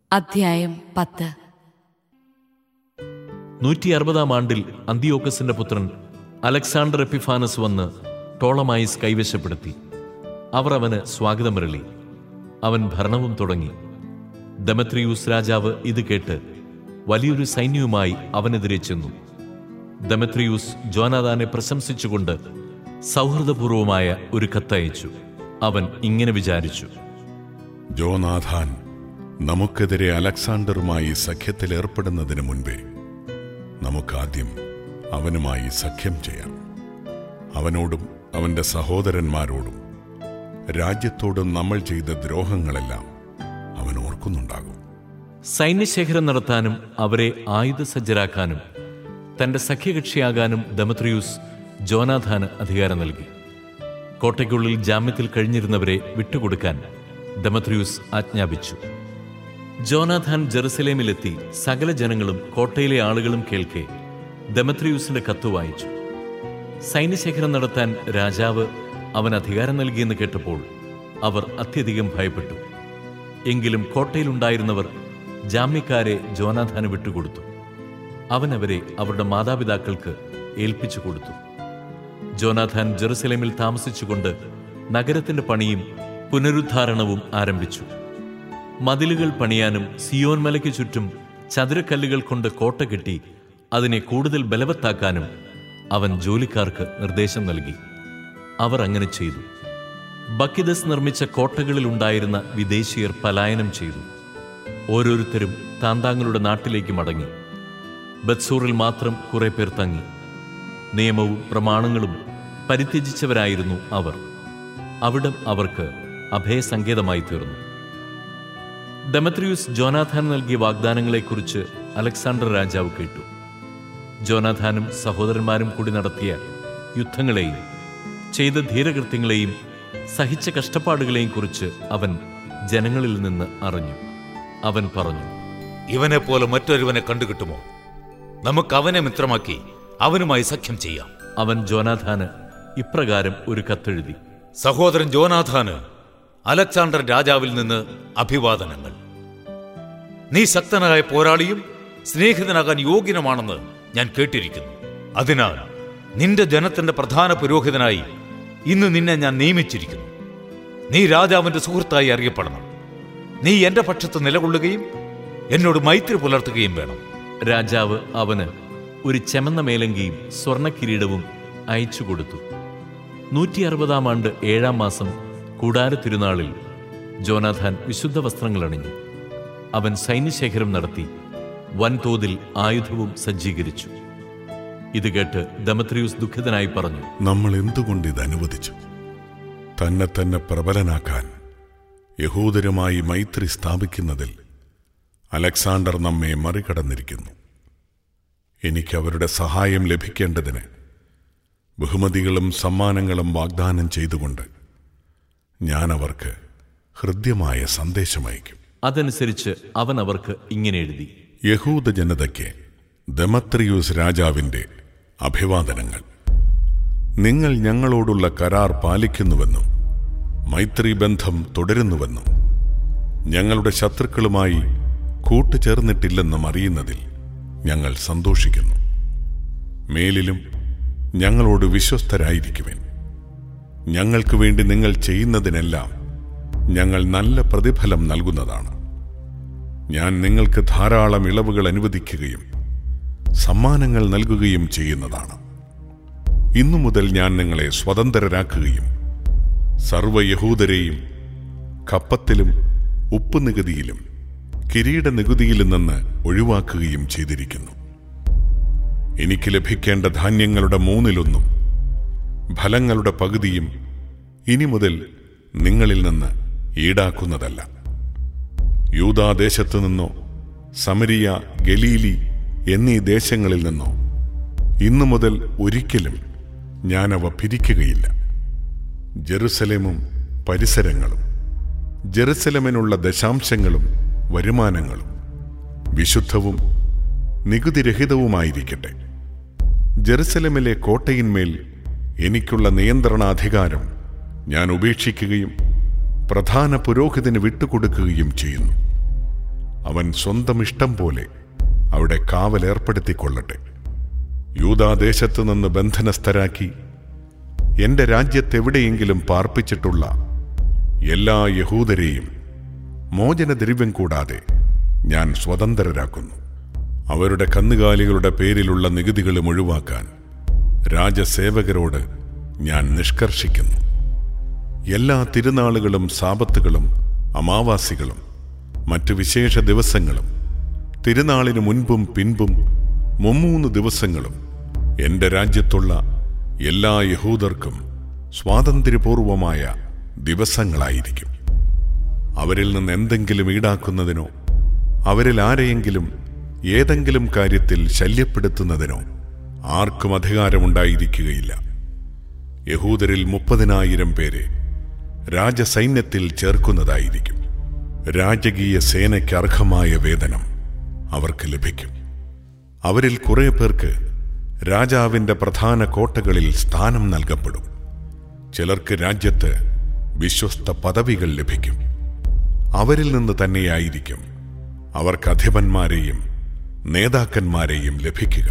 അധ്യായം പത്ത് നൂറ്റി അറുപതാം ആണ്ടിൽ അന്തിയോക്കസിന്റെ പുത്രൻ അലക്സാണ്ടർ എപ്പിഫാനസ് വന്ന് ടോളമായിസ് കൈവശപ്പെടുത്തി അവർ അവന് സ്വാഗതമരളി അവൻ ഭരണവും തുടങ്ങി ദമത്രിയൂസ് രാജാവ് ഇത് കേട്ട് വലിയൊരു സൈന്യവുമായി അവനെതിരെ ചെന്നു ദമത്രിയൂസ് ജോനാദാനെ പ്രശംസിച്ചുകൊണ്ട് സൗഹൃദപൂർവമായ ഒരു കത്തയച്ചു അവൻ ഇങ്ങനെ വിചാരിച്ചു ജോനാഥാൻ നമുക്കെതിരെ അലക്സാണ്ടറുമായി സഖ്യത്തിൽ ഏർപ്പെടുന്നതിന് മുൻപേ നമുക്കാദ്യം അവനുമായി സഖ്യം ചെയ്യാം അവനോടും അവന്റെ സഹോദരന്മാരോടും രാജ്യത്തോടും നമ്മൾ ചെയ്ത ദ്രോഹങ്ങളെല്ലാം അവൻ ഓർക്കുന്നുണ്ടാകും സൈന്യശേഖരം നടത്താനും അവരെ ആയുധസജ്ജരാക്കാനും തന്റെ സഖ്യകക്ഷിയാകാനും ദമത്രിയൂസ് ജോനാഥാന് അധികാരം നൽകി കോട്ടയ്ക്കുള്ളിൽ ജാമ്യത്തിൽ കഴിഞ്ഞിരുന്നവരെ വിട്ടുകൊടുക്കാൻ ദമത്രിയൂസ് ആജ്ഞാപിച്ചു ജോനാഥാൻ ജെറുസലേമിലെത്തി സകല ജനങ്ങളും കോട്ടയിലെ ആളുകളും കേൾക്കെ ദമത്രിയൂസിന്റെ കത്ത് വായിച്ചു സൈന്യശേഖരം നടത്താൻ രാജാവ് അവൻ അധികാരം നൽകിയെന്ന് കേട്ടപ്പോൾ അവർ അത്യധികം ഭയപ്പെട്ടു എങ്കിലും കോട്ടയിലുണ്ടായിരുന്നവർ ജാമ്യക്കാരെ ജോനാഥാന് വിട്ടുകൊടുത്തു അവൻ അവരെ അവരുടെ മാതാപിതാക്കൾക്ക് ഏൽപ്പിച്ചു കൊടുത്തു ജോനാഥാൻ ജെറുസലേമിൽ താമസിച്ചുകൊണ്ട് നഗരത്തിന്റെ പണിയും പുനരുദ്ധാരണവും ആരംഭിച്ചു മതിലുകൾ പണിയാനും സിയോൻ മലയ്ക്ക് ചുറ്റും ചതുരക്കല്ലുകൾ കൊണ്ട് കോട്ട കെട്ടി അതിനെ കൂടുതൽ ബലവത്താക്കാനും അവൻ ജോലിക്കാർക്ക് നിർദ്ദേശം നൽകി അവർ അങ്ങനെ ചെയ്തു ബക്കിദസ് നിർമ്മിച്ച കോട്ടകളിൽ ഉണ്ടായിരുന്ന വിദേശീയർ പലായനം ചെയ്തു ഓരോരുത്തരും താന്താങ്ങളുടെ നാട്ടിലേക്ക് മടങ്ങി ബത്സൂറിൽ മാത്രം കുറെ പേർ തങ്ങി നിയമവും പ്രമാണങ്ങളും പരിത്യജിച്ചവരായിരുന്നു അവർ അവിടം അവർക്ക് അഭയസങ്കേതമായി തീർന്നു ഡെമത്രിയൂസ് ജോനാഥാൻ നൽകിയ വാഗ്ദാനങ്ങളെക്കുറിച്ച് അലക്സാണ്ടർ രാജാവ് കേട്ടു ജോനാഥാനും സഹോദരന്മാരും കൂടി നടത്തിയ യുദ്ധങ്ങളെയും ചെയ്ത ധീരകൃത്യങ്ങളെയും സഹിച്ച കഷ്ടപ്പാടുകളെയും കുറിച്ച് അവൻ ജനങ്ങളിൽ നിന്ന് അറിഞ്ഞു അവൻ പറഞ്ഞു ഇവനെ പോലെ മറ്റൊരുവനെ കണ്ടുകിട്ടുമോ നമുക്ക് അവനെ മിത്രമാക്കി അവനുമായി സഖ്യം ചെയ്യാം അവൻ ജോനാഥാന് ഇപ്രകാരം ഒരു കത്തെഴുതി സഹോദരൻ ജോനാഥാന് അലക്സാണ്ടർ രാജാവിൽ നിന്ന് അഭിവാദനങ്ങൾ നീ ശക്തനായ പോരാളിയും സ്നേഹിതനാകാൻ യോഗ്യനുമാണെന്ന് ഞാൻ കേട്ടിരിക്കുന്നു അതിനാൽ നിന്റെ ജനത്തിന്റെ പ്രധാന പുരോഹിതനായി ഇന്ന് നിന്നെ ഞാൻ നിയമിച്ചിരിക്കുന്നു നീ രാജാവിന്റെ സുഹൃത്തായി അറിയപ്പെടണം നീ എന്റെ പക്ഷത്ത് നിലകൊള്ളുകയും എന്നോട് മൈത്രി പുലർത്തുകയും വേണം രാജാവ് അവന് ഒരു ചെമന്ന മേലങ്കിയും സ്വർണ്ണ കിരീടവും അയച്ചു കൊടുത്തു നൂറ്റി അറുപതാം ആണ്ട് ഏഴാം മാസം കൂടാര തിരുനാളിൽ ജോനാഥാൻ വിശുദ്ധ വസ്ത്രങ്ങൾ അണിഞ്ഞു അവൻ സൈന്യശേഖരം നടത്തി വൻതോതിൽ ആയുധവും സജ്ജീകരിച്ചു ഇത് കേട്ട് ദമത്രിയൂസ് ദുഃഖിതനായി പറഞ്ഞു നമ്മൾ എന്തുകൊണ്ട് ഇത് അനുവദിച്ചു തന്നെ തന്നെ പ്രബലനാക്കാൻ യഹൂദരുമായി മൈത്രി സ്ഥാപിക്കുന്നതിൽ അലക്സാണ്ടർ നമ്മെ മറികടന്നിരിക്കുന്നു എനിക്ക് അവരുടെ സഹായം ലഭിക്കേണ്ടതിന് ബഹുമതികളും സമ്മാനങ്ങളും വാഗ്ദാനം ചെയ്തുകൊണ്ട് ഞാൻ അവർക്ക് ഹൃദ്യമായ സന്ദേശമയക്കും അതനുസരിച്ച് അവൻ അവർക്ക് ഇങ്ങനെ എഴുതി യഹൂദ ജനതയ്ക്ക് ദമത്രിയൂസ് രാജാവിന്റെ അഭിവാദനങ്ങൾ നിങ്ങൾ ഞങ്ങളോടുള്ള കരാർ പാലിക്കുന്നുവെന്നും മൈത്രി ബന്ധം തുടരുന്നുവെന്നും ഞങ്ങളുടെ ശത്രുക്കളുമായി കൂട്ടുചേർന്നിട്ടില്ലെന്നും അറിയുന്നതിൽ ഞങ്ങൾ സന്തോഷിക്കുന്നു മേലിലും ഞങ്ങളോട് വിശ്വസ്തരായിരിക്കുവിൻ ഞങ്ങൾക്ക് വേണ്ടി നിങ്ങൾ ചെയ്യുന്നതിനെല്ലാം ഞങ്ങൾ നല്ല പ്രതിഫലം നൽകുന്നതാണ് ഞാൻ നിങ്ങൾക്ക് ധാരാളം ഇളവുകൾ അനുവദിക്കുകയും സമ്മാനങ്ങൾ നൽകുകയും ചെയ്യുന്നതാണ് ഇന്നു മുതൽ ഞാൻ നിങ്ങളെ സ്വതന്ത്രരാക്കുകയും സർവ്വ യഹൂദരെയും കപ്പത്തിലും ഉപ്പ് നികുതിയിലും കിരീട നികുതിയിലും നിന്ന് ഒഴിവാക്കുകയും ചെയ്തിരിക്കുന്നു എനിക്ക് ലഭിക്കേണ്ട ധാന്യങ്ങളുടെ മൂന്നിലൊന്നും ഫലങ്ങളുടെ പകുതിയും ഇനി മുതൽ നിങ്ങളിൽ നിന്ന് ഈടാക്കുന്നതല്ല യൂതാദേശത്തു നിന്നോ സമരിയ ഗലീലി എന്നീ ദേശങ്ങളിൽ നിന്നോ ഇന്നു മുതൽ ഒരിക്കലും ഞാനവ പിരിക്കുകയില്ല ജെറുസലേമും പരിസരങ്ങളും ജെറുസലമിനുള്ള ദശാംശങ്ങളും വരുമാനങ്ങളും വിശുദ്ധവും നികുതിരഹിതവുമായിരിക്കട്ടെ ജെറുസലമിലെ കോട്ടയിന്മേൽ എനിക്കുള്ള നിയന്ത്രണാധികാരം ഞാൻ ഉപേക്ഷിക്കുകയും പ്രധാന പുരോഹിതന് വിട്ടുകൊടുക്കുകയും ചെയ്യുന്നു അവൻ സ്വന്തം ഇഷ്ടം പോലെ അവിടെ കാവലേർപ്പെടുത്തിക്കൊള്ളട്ടെ യൂതാദേശത്തു നിന്ന് ബന്ധനസ്ഥരാക്കി എന്റെ രാജ്യത്തെവിടെയെങ്കിലും പാർപ്പിച്ചിട്ടുള്ള എല്ലാ യഹൂദരെയും മോചനദ്രവ്യം കൂടാതെ ഞാൻ സ്വതന്ത്രരാക്കുന്നു അവരുടെ കന്നുകാലികളുടെ പേരിലുള്ള നികുതികളും ഒഴിവാക്കാൻ രാജസേവകരോട് ഞാൻ നിഷ്കർഷിക്കുന്നു എല്ലാ തിരുനാളുകളും സാപത്തുകളും അമാവാസികളും മറ്റ് വിശേഷ ദിവസങ്ങളും തിരുനാളിന് മുൻപും പിൻപും മുമ്മൂന്ന് ദിവസങ്ങളും എന്റെ രാജ്യത്തുള്ള എല്ലാ യഹൂദർക്കും സ്വാതന്ത്ര്യപൂർവമായ ദിവസങ്ങളായിരിക്കും അവരിൽ നിന്ന് എന്തെങ്കിലും ഈടാക്കുന്നതിനോ അവരിൽ ആരെയെങ്കിലും ഏതെങ്കിലും കാര്യത്തിൽ ശല്യപ്പെടുത്തുന്നതിനോ ആർക്കും അധികാരമുണ്ടായിരിക്കുകയില്ല യഹൂദരിൽ മുപ്പതിനായിരം പേരെ രാജസൈന്യത്തിൽ ചേർക്കുന്നതായിരിക്കും രാജകീയ സേനയ്ക്ക് അർഹമായ വേതനം അവർക്ക് ലഭിക്കും അവരിൽ കുറെ പേർക്ക് രാജാവിന്റെ പ്രധാന കോട്ടകളിൽ സ്ഥാനം നൽകപ്പെടും ചിലർക്ക് രാജ്യത്ത് വിശ്വസ്ത പദവികൾ ലഭിക്കും അവരിൽ നിന്ന് തന്നെയായിരിക്കും അവർക്ക് അധിപന്മാരെയും നേതാക്കന്മാരെയും ലഭിക്കുക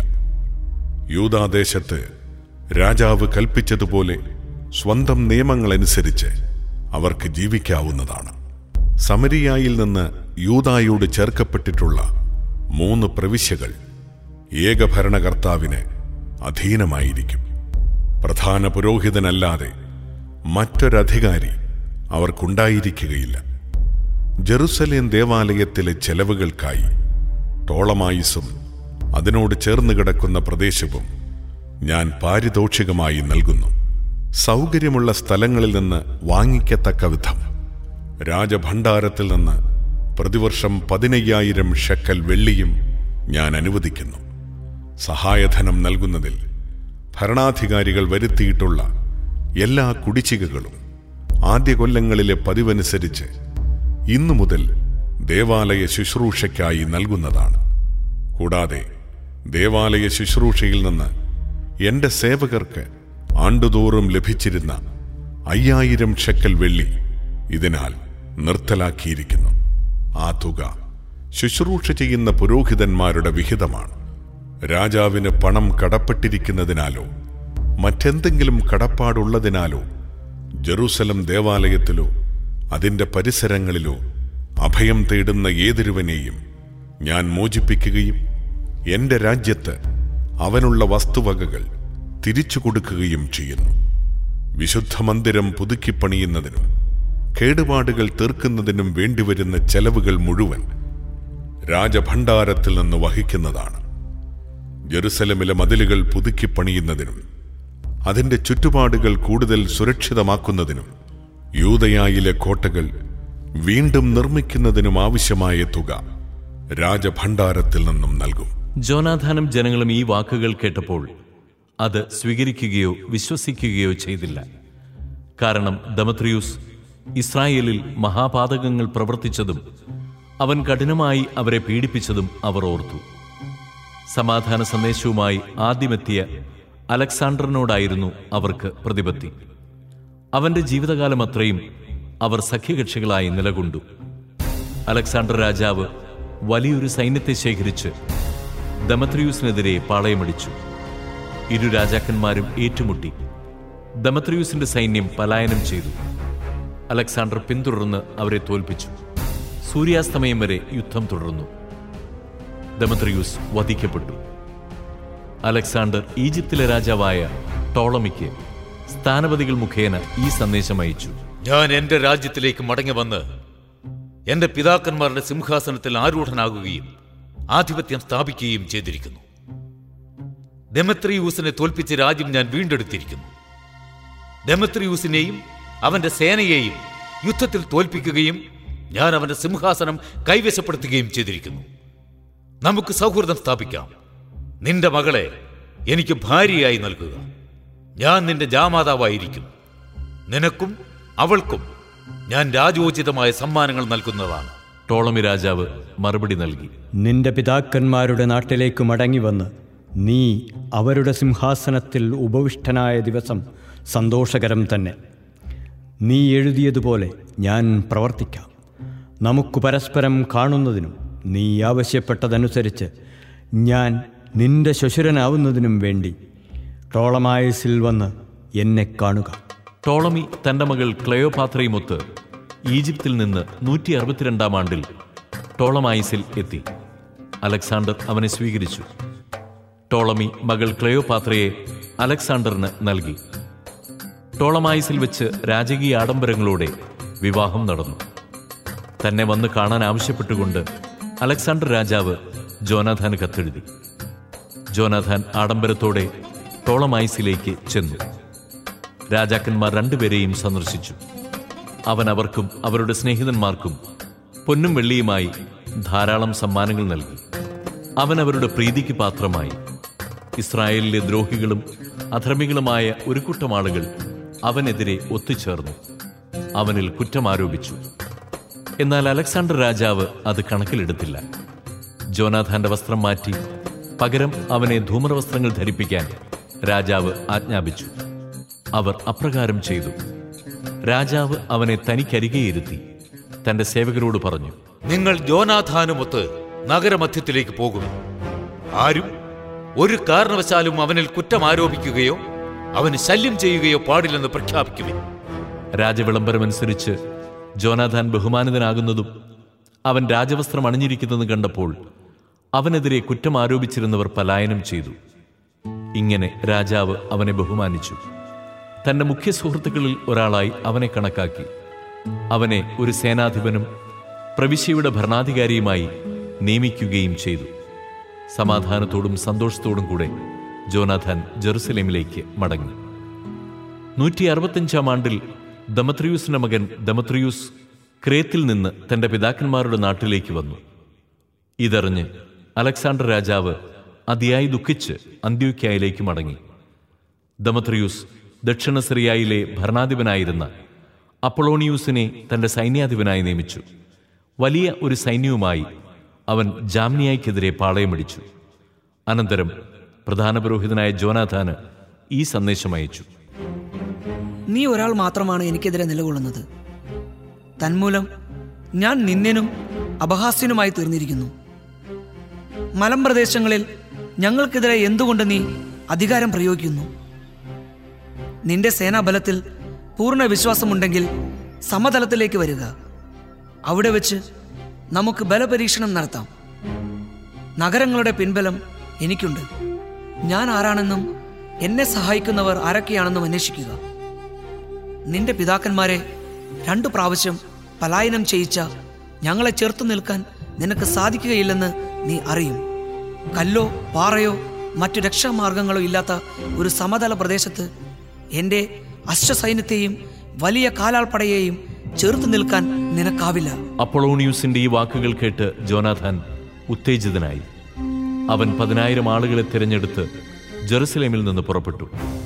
യൂതാദേശത്ത് രാജാവ് കൽപ്പിച്ചതുപോലെ സ്വന്തം നിയമങ്ങളനുസരിച്ച് അവർക്ക് ജീവിക്കാവുന്നതാണ് സമരിയായിൽ നിന്ന് യൂതായോട് ചേർക്കപ്പെട്ടിട്ടുള്ള മൂന്ന് പ്രവിശ്യകൾ ഏകഭരണകർത്താവിന് അധീനമായിരിക്കും പ്രധാന പുരോഹിതനല്ലാതെ മറ്റൊരധികാരി അവർക്കുണ്ടായിരിക്കുകയില്ല ജെറുസലേം ദേവാലയത്തിലെ ചെലവുകൾക്കായി ടോളമായിസും അതിനോട് ചേർന്ന് കിടക്കുന്ന പ്രദേശവും ഞാൻ പാരിതോഷികമായി നൽകുന്നു സൗകര്യമുള്ള സ്ഥലങ്ങളിൽ നിന്ന് വാങ്ങിക്കത്തക്ക വിധം രാജഭണ്ഡാരത്തിൽ നിന്ന് പ്രതിവർഷം പതിനയ്യായിരം ഷക്കൽ വെള്ളിയും ഞാൻ അനുവദിക്കുന്നു സഹായധനം നൽകുന്നതിൽ ഭരണാധികാരികൾ വരുത്തിയിട്ടുള്ള എല്ലാ കുടിശ്ശികകളും ആദ്യ കൊല്ലങ്ങളിലെ പതിവനുസരിച്ച് ഇന്നു മുതൽ ദേവാലയ ശുശ്രൂഷയ്ക്കായി നൽകുന്നതാണ് കൂടാതെ ദേവാലയ ശുശ്രൂഷയിൽ നിന്ന് എന്റെ സേവകർക്ക് ആണ്ടുതോറും ലഭിച്ചിരുന്ന അയ്യായിരം ഷക്കൽ വെള്ളി ഇതിനാൽ നിർത്തലാക്കിയിരിക്കുന്നു ആ തുക ശുശ്രൂഷ ചെയ്യുന്ന പുരോഹിതന്മാരുടെ വിഹിതമാണ് രാജാവിന് പണം കടപ്പെട്ടിരിക്കുന്നതിനാലോ മറ്റെന്തെങ്കിലും കടപ്പാടുള്ളതിനാലോ ജെറൂസലം ദേവാലയത്തിലോ അതിന്റെ പരിസരങ്ങളിലോ അഭയം തേടുന്ന ഏതൊരുവനെയും ഞാൻ മോചിപ്പിക്കുകയും എന്റെ രാജ്യത്ത് അവനുള്ള വസ്തുവകകൾ തിരിച്ചു കൊടുക്കുകയും ചെയ്യുന്നു വിശുദ്ധ മന്ദിരം പുതുക്കിപ്പണിയുന്നതിനും കേടുപാടുകൾ തീർക്കുന്നതിനും വേണ്ടിവരുന്ന ചെലവുകൾ മുഴുവൻ രാജഭണ്ഡാരത്തിൽ നിന്ന് വഹിക്കുന്നതാണ് ജെറുസലമിലെ മതിലുകൾ പുതുക്കിപ്പണിയുന്നതിനും അതിന്റെ ചുറ്റുപാടുകൾ കൂടുതൽ സുരക്ഷിതമാക്കുന്നതിനും യൂതയായിലെ കോട്ടകൾ വീണ്ടും നിർമ്മിക്കുന്നതിനും ആവശ്യമായ തുക രാജഭണ്ഡാരത്തിൽ നിന്നും നൽകും ജോനാഥാനും ജനങ്ങളും ഈ വാക്കുകൾ കേട്ടപ്പോൾ അത് സ്വീകരിക്കുകയോ വിശ്വസിക്കുകയോ ചെയ്തില്ല കാരണം ദമത്രിയൂസ് ഇസ്രായേലിൽ മഹാപാതകങ്ങൾ പ്രവർത്തിച്ചതും അവൻ കഠിനമായി അവരെ പീഡിപ്പിച്ചതും അവർ ഓർത്തു സമാധാന സന്ദേശവുമായി ആദ്യമെത്തിയ അലക്സാണ്ടറിനോടായിരുന്നു അവർക്ക് പ്രതിപത്തി അവന്റെ ജീവിതകാലം അത്രയും അവർ സഖ്യകക്ഷികളായി നിലകൊണ്ടു അലക്സാണ്ടർ രാജാവ് വലിയൊരു സൈന്യത്തെ ശേഖരിച്ച് ദമത്രിയൂസിനെതിരെ പാളയമടിച്ചു ഇരു രാജാക്കന്മാരും ഏറ്റുമുട്ടി ദമത്രിയൂസിന്റെ സൈന്യം പലായനം ചെയ്തു അലക്സാണ്ടർ പിന്തുടർന്ന് അവരെ തോൽപ്പിച്ചു സൂര്യാസ്തമയം വരെ യുദ്ധം തുടർന്നു ദമത്രിയൂസ് വധിക്കപ്പെട്ടു അലക്സാണ്ടർ ഈജിപ്തിലെ രാജാവായ ടോളമിക്ക് സ്ഥാനപതികൾ മുഖേന ഈ സന്ദേശം അയച്ചു ഞാൻ എന്റെ രാജ്യത്തിലേക്ക് മടങ്ങി വന്ന് എന്റെ പിതാക്കന്മാരുടെ സിംഹാസനത്തിൽ ആരൂഢനാകുകയും ആധിപത്യം സ്ഥാപിക്കുകയും ചെയ്തിരിക്കുന്നു ഡെമത്രിയൂസിനെ തോൽപ്പിച്ച് രാജ്യം ഞാൻ വീണ്ടെടുത്തിരിക്കുന്നു ഡെമത്രിയൂസിനെയും അവന്റെ സേനയെയും യുദ്ധത്തിൽ തോൽപ്പിക്കുകയും ഞാൻ അവന്റെ സിംഹാസനം കൈവശപ്പെടുത്തുകയും ചെയ്തിരിക്കുന്നു നമുക്ക് സൗഹൃദം സ്ഥാപിക്കാം നിന്റെ മകളെ എനിക്ക് ഭാര്യയായി നൽകുക ഞാൻ നിന്റെ ജാമാതാവായിരിക്കും നിനക്കും അവൾക്കും ഞാൻ രാജോചിതമായ സമ്മാനങ്ങൾ നൽകുന്നതാണ് ടോളമി രാജാവ് മറുപടി നൽകി നിന്റെ പിതാക്കന്മാരുടെ നാട്ടിലേക്ക് മടങ്ങി വന്ന് നീ അവരുടെ സിംഹാസനത്തിൽ ഉപവിഷ്ടനായ ദിവസം സന്തോഷകരം തന്നെ നീ എഴുതിയതുപോലെ ഞാൻ പ്രവർത്തിക്കാം നമുക്ക് പരസ്പരം കാണുന്നതിനും നീ ആവശ്യപ്പെട്ടതനുസരിച്ച് ഞാൻ നിന്റെ ശുശുരനാവുന്നതിനും വേണ്ടി ടോളമായസിൽ വന്ന് എന്നെ കാണുക ടോളമി തന്റെ മകൾ ക്ലയോപാത്രയുമൊത്ത് ഈജിപ്തിൽ നിന്ന് നൂറ്റി അറുപത്തിരണ്ടാം ആണ്ടിൽ ടോളമായിസിൽ എത്തി അലക്സാണ്ടർ അവനെ സ്വീകരിച്ചു ടോളമി മകൾ ക്ലയോപാത്രയെ അലക്സാണ്ടറിന് നൽകി ടോളമായിസിൽ വെച്ച് രാജകീയ ആഡംബരങ്ങളോടെ വിവാഹം നടന്നു തന്നെ വന്ന് കാണാൻ ആവശ്യപ്പെട്ടുകൊണ്ട് അലക്സാണ്ടർ രാജാവ് ജോനാഥാന് കത്തെഴുതി ജോനാഥാൻ ആഡംബരത്തോടെ ടോളമായിസിലേക്ക് ചെന്നു രാജാക്കന്മാർ രണ്ടുപേരെയും സന്ദർശിച്ചു അവൻ അവർക്കും അവരുടെ സ്നേഹിതന്മാർക്കും പൊന്നും വെള്ളിയുമായി ധാരാളം സമ്മാനങ്ങൾ നൽകി അവൻ അവരുടെ പ്രീതിക്ക് പാത്രമായി ഇസ്രായേലിലെ ദ്രോഹികളും അധർമ്മികളുമായ ഒരു കൂട്ടം ആളുകൾ അവനെതിരെ ഒത്തുചേർന്നു അവനിൽ കുറ്റമാരോപിച്ചു എന്നാൽ അലക്സാണ്ടർ രാജാവ് അത് കണക്കിലെടുത്തില്ല ജോനാഥാന്റെ വസ്ത്രം മാറ്റി പകരം അവനെ ധൂമ്രവസ്ത്രങ്ങൾ ധരിപ്പിക്കാൻ രാജാവ് ആജ്ഞാപിച്ചു അവർ അപ്രകാരം ചെയ്തു രാജാവ് അവനെ തനിക്കരികെ ഇരുത്തി തന്റെ സേവകരോട് പറഞ്ഞു നിങ്ങൾ ജോനാഥാനുമൊത്ത് നഗരമധ്യത്തിലേക്ക് പോകുന്നു ആരും ഒരു കാരണവശാലും അവനിൽ കുറ്റം ആരോപിക്കുകയോ അവന് ശല്യം ചെയ്യുകയോ പാടില്ലെന്ന് പ്രഖ്യാപിക്കുവിൻ രാജവിളംബരമനുസരിച്ച് ജോനാഥാൻ ബഹുമാനിതനാകുന്നതും അവൻ രാജവസ്ത്രം അണിഞ്ഞിരിക്കുന്നതും കണ്ടപ്പോൾ അവനെതിരെ കുറ്റം ആരോപിച്ചിരുന്നവർ പലായനം ചെയ്തു ഇങ്ങനെ രാജാവ് അവനെ ബഹുമാനിച്ചു തന്റെ മുഖ്യ സുഹൃത്തുക്കളിൽ ഒരാളായി അവനെ കണക്കാക്കി അവനെ ഒരു സേനാധിപനും പ്രവിശ്യയുടെ ഭരണാധികാരിയുമായി നിയമിക്കുകയും ചെയ്തു സമാധാനത്തോടും സന്തോഷത്തോടും കൂടെ ജോനാഥാൻ ജെറുസലേമിലേക്ക് മടങ്ങി നൂറ്റി അറുപത്തിയഞ്ചാം ആണ്ടിൽ ദമത്രിയൂസിന്റെ മകൻ ദമത്രിയൂസ് ക്രേത്തിൽ നിന്ന് തന്റെ പിതാക്കന്മാരുടെ നാട്ടിലേക്ക് വന്നു ഇതറിഞ്ഞ് അലക്സാണ്ടർ രാജാവ് അതിയായി ദുഃഖിച്ച് അന്ത്യോക്യായിലേക്ക് മടങ്ങി ദമത്രിയൂസ് ദക്ഷിണ സിറിയയിലെ ഭരണാധിപനായിരുന്ന അപ്പൊളോണിയൂസിനെ തന്റെ സൈന്യാധിപനായി നിയമിച്ചു വലിയ ഒരു സൈന്യവുമായി അവൻ ജാമ്നിയായ്ക്കെതിരെ പാളയമടിച്ചു അനന്തരം പ്രധാന പുരോഹിതനായ ജോനാഥാന് ഈ സന്ദേശം അയച്ചു നീ ഒരാൾ മാത്രമാണ് എനിക്കെതിരെ നിലകൊള്ളുന്നത് തന്മൂലം ഞാൻ നിന്ദനും അപഹാസ്യനുമായി തീർന്നിരിക്കുന്നു മലമ്പ്രദേശങ്ങളിൽ ഞങ്ങൾക്കെതിരെ എന്തുകൊണ്ട് നീ അധികാരം പ്രയോഗിക്കുന്നു നിന്റെ സേനാബലത്തിൽ പൂർണ്ണ വിശ്വാസമുണ്ടെങ്കിൽ സമതലത്തിലേക്ക് വരിക അവിടെ വെച്ച് നമുക്ക് ബലപരീക്ഷണം നടത്താം നഗരങ്ങളുടെ പിൻബലം എനിക്കുണ്ട് ഞാൻ ആരാണെന്നും എന്നെ സഹായിക്കുന്നവർ ആരൊക്കെയാണെന്നും അന്വേഷിക്കുക നിന്റെ പിതാക്കന്മാരെ രണ്ടു പ്രാവശ്യം പലായനം ചെയ്യിച്ച ഞങ്ങളെ ചെറുത്തു നിൽക്കാൻ നിനക്ക് സാധിക്കുകയില്ലെന്ന് നീ അറിയും കല്ലോ പാറയോ മറ്റു രക്ഷാമാർഗങ്ങളോ ഇല്ലാത്ത ഒരു സമതല പ്രദേശത്ത് എൻ്റെ അശ്വസൈന്യത്തെയും വലിയ കാലാൾപ്പടയെയും ചെറുത്തു നിൽക്കാൻ നിനക്കാവില്ല അപ്പൊളോണിയൂസിന്റെ ഈ വാക്കുകൾ കേട്ട് ജോനാഥാൻ ഉത്തേജിതനായി അവൻ പതിനായിരം ആളുകളെ തിരഞ്ഞെടുത്ത് ജെറുസലേമിൽ നിന്ന് പുറപ്പെട്ടു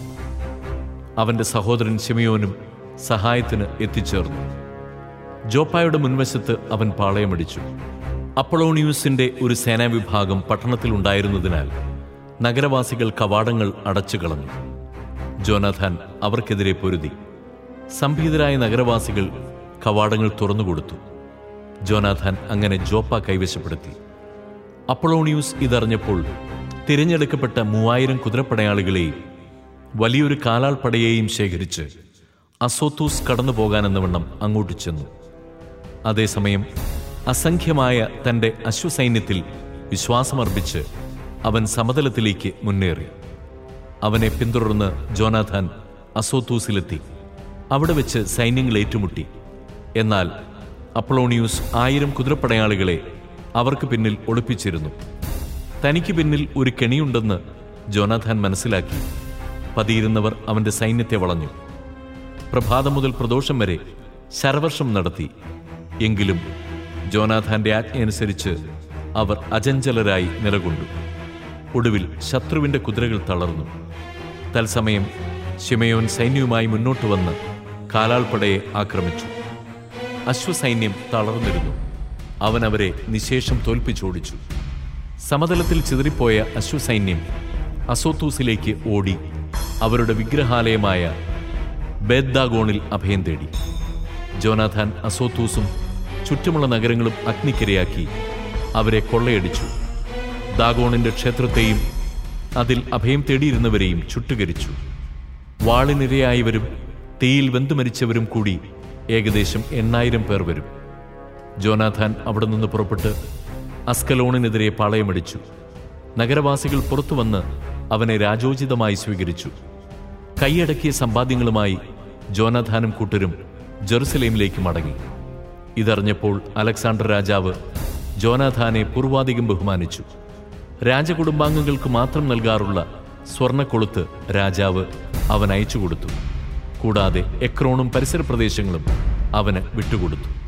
അവന്റെ സഹോദരൻ ശിമയോനും സഹായത്തിന് എത്തിച്ചേർന്നു ജോപ്പായുടെ മുൻവശത്ത് അവൻ പാളയമടിച്ചു അപ്പൊളോണിയൂസിന്റെ ഒരു സേനാവിഭാഗം പട്ടണത്തിൽ ഉണ്ടായിരുന്നതിനാൽ നഗരവാസികൾ കവാടങ്ങൾ അടച്ചു കളഞ്ഞു ജോനാഥാൻ അവർക്കെതിരെ പൊരുതി സംഭീതരായ നഗരവാസികൾ കവാടങ്ങൾ തുറന്നുകൊടുത്തു ജോനാഥാൻ അങ്ങനെ ജോപ്പ കൈവശപ്പെടുത്തി അപ്പൊളോണിയൂസ് ഇതറിഞ്ഞപ്പോൾ തിരഞ്ഞെടുക്കപ്പെട്ട മൂവായിരം കുതിരപ്പടയാളികളെയും വലിയൊരു കാലാൾപ്പടയെയും ശേഖരിച്ച് അസോത്തൂസ് കടന്നു പോകാനെന്ന വണ്ണം അങ്ങോട്ട് ചെന്നു അതേസമയം അസംഖ്യമായ തന്റെ അശ്വസൈന്യത്തിൽ വിശ്വാസമർപ്പിച്ച് അവൻ സമതലത്തിലേക്ക് മുന്നേറി അവനെ പിന്തുടർന്ന് ജോനാഥാൻ അസോത്തൂസിലെത്തി അവിടെ വെച്ച് സൈന്യങ്ങൾ ഏറ്റുമുട്ടി എന്നാൽ അപ്ലോണിയൂസ് ആയിരം കുതിരപ്പടയാളികളെ അവർക്ക് പിന്നിൽ ഒളിപ്പിച്ചിരുന്നു തനിക്ക് പിന്നിൽ ഒരു കെണിയുണ്ടെന്ന് ജോനാഥാൻ മനസ്സിലാക്കി പതിയിരുന്നവർ അവന്റെ സൈന്യത്തെ വളഞ്ഞു പ്രഭാതം മുതൽ പ്രദോഷം വരെ ശരവർഷം നടത്തി എങ്കിലും ജോനാഥാന്റെ ആജ്ഞയനുസരിച്ച് അവർ അചഞ്ചലരായി നിലകൊണ്ടു ഒടുവിൽ ശത്രുവിന്റെ കുതിരകൾ തളർന്നു തത്സമയം ശിമയോൻ സൈന്യവുമായി മുന്നോട്ട് വന്ന് കാലാൾപ്പടയെ ആക്രമിച്ചു അശ്വസൈന്യം തളർന്നിരുന്നു അവൻ അവരെ നിശേഷം തോൽപ്പിച്ചോടിച്ചു സമതലത്തിൽ ചിതറിപ്പോയ അശ്വസൈന്യം അസോത്തൂസിലേക്ക് ഓടി അവരുടെ വിഗ്രഹാലയമായ ബേദ്ദാഗോണിൽ അഭയം തേടി ജോനാഥാൻ അസോത്തൂസും ചുറ്റുമുള്ള നഗരങ്ങളും അഗ്നിക്കിരയാക്കി അവരെ കൊള്ളയടിച്ചു ദാഗോണിന്റെ ക്ഷേത്രത്തെയും അതിൽ അഭയം തേടിയിരുന്നവരെയും ചുട്ടുകരിച്ചു വാളിനിരയായവരും തീയിൽ വെന്തുമരിച്ചവരും കൂടി ഏകദേശം എണ്ണായിരം പേർ വരും ജോനാഥാൻ അവിടെ നിന്ന് പുറപ്പെട്ട് അസ്കലോണിനെതിരെ പാളയമടിച്ചു നഗരവാസികൾ പുറത്തു വന്ന് അവനെ രാജോചിതമായി സ്വീകരിച്ചു കൈയടക്കിയ സമ്പാദ്യങ്ങളുമായി ജോനാഥാനും കൂട്ടരും ജെറുസലേമിലേക്ക് മടങ്ങി ഇതറിഞ്ഞപ്പോൾ അലക്സാണ്ടർ രാജാവ് ജോനാഥാനെ പൂർവാധികം ബഹുമാനിച്ചു രാജകുടുംബാംഗങ്ങൾക്ക് മാത്രം നൽകാറുള്ള സ്വർണ്ണക്കൊളുത്ത് രാജാവ് അവൻ അയച്ചു കൊടുത്തു കൂടാതെ എക്രോണും പരിസര പ്രദേശങ്ങളും അവന് വിട്ടുകൊടുത്തു